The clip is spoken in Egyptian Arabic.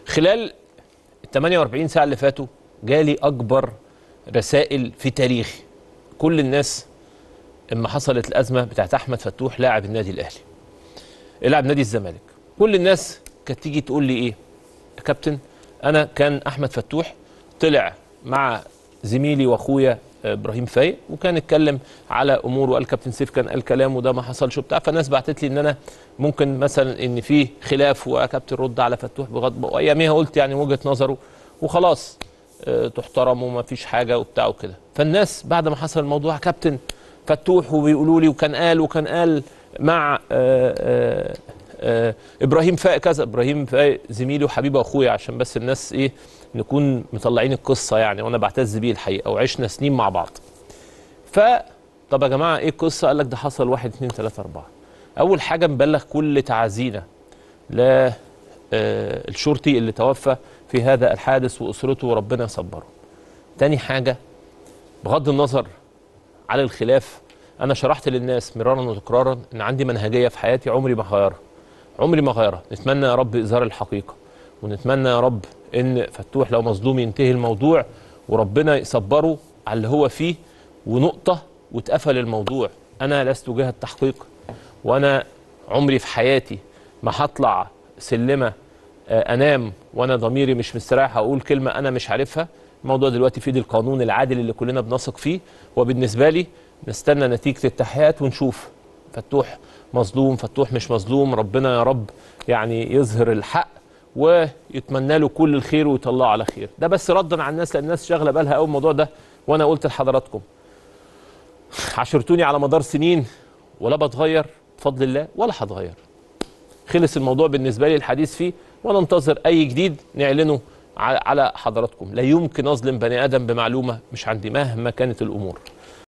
خلال ال 48 ساعه اللي فاتوا جالي اكبر رسائل في تاريخي كل الناس اما حصلت الازمه بتاعت احمد فتوح لاعب النادي الاهلي لاعب نادي الزمالك كل الناس كانت تيجي تقول لي ايه يا كابتن انا كان احمد فتوح طلع مع زميلي واخويا ابراهيم فايق وكان اتكلم على امور وقال كابتن سيف كان قال كلام وده ما حصلش وبتاع فالناس بعتت لي ان انا ممكن مثلا ان في خلاف وكابتن رد على فتوح بغضب واياميها قلت يعني وجهه نظره وخلاص اه تحترم وما فيش حاجه وبتاع وكده فالناس بعد ما حصل الموضوع كابتن فتوح وبيقولوا لي وكان قال وكان قال مع اه اه اه ابراهيم فايق كذا ابراهيم فايق زميلي وحبيبي واخويا عشان بس الناس ايه نكون مطلعين القصه يعني وانا بعتز بيه الحقيقه وعشنا سنين مع بعض. ف طب يا جماعه ايه القصه؟ قال لك ده حصل واحد اثنين ثلاثه اربعه. اول حاجه نبلغ كل تعازينا ل الشرطي اللي توفى في هذا الحادث واسرته وربنا يصبره. تاني حاجه بغض النظر على الخلاف انا شرحت للناس مرارا وتكرارا ان عندي منهجيه في حياتي عمري ما هغيرها. عمري ما هغيرها، نتمنى يا رب اظهار الحقيقه ونتمنى يا رب ان فتوح لو مظلوم ينتهي الموضوع وربنا يصبره على اللي هو فيه ونقطه واتقفل الموضوع انا لست جهه تحقيق وانا عمري في حياتي ما هطلع سلمه انام وانا ضميري مش مستريح اقول كلمه انا مش عارفها الموضوع دلوقتي في ايد القانون العادل اللي كلنا بنثق فيه وبالنسبه لي نستنى نتيجه التحقيقات ونشوف فتوح مظلوم فتوح مش مظلوم ربنا يا رب يعني يظهر الحق ويتمنى له كل الخير ويطلعه على خير ده بس ردا على الناس لان الناس شاغله بالها قوي الموضوع ده وانا قلت لحضراتكم عاشرتوني على مدار سنين ولا بتغير بفضل الله ولا هتغير خلص الموضوع بالنسبه لي الحديث فيه وانا انتظر اي جديد نعلنه على حضراتكم لا يمكن اظلم بني ادم بمعلومه مش عندي مهما كانت الامور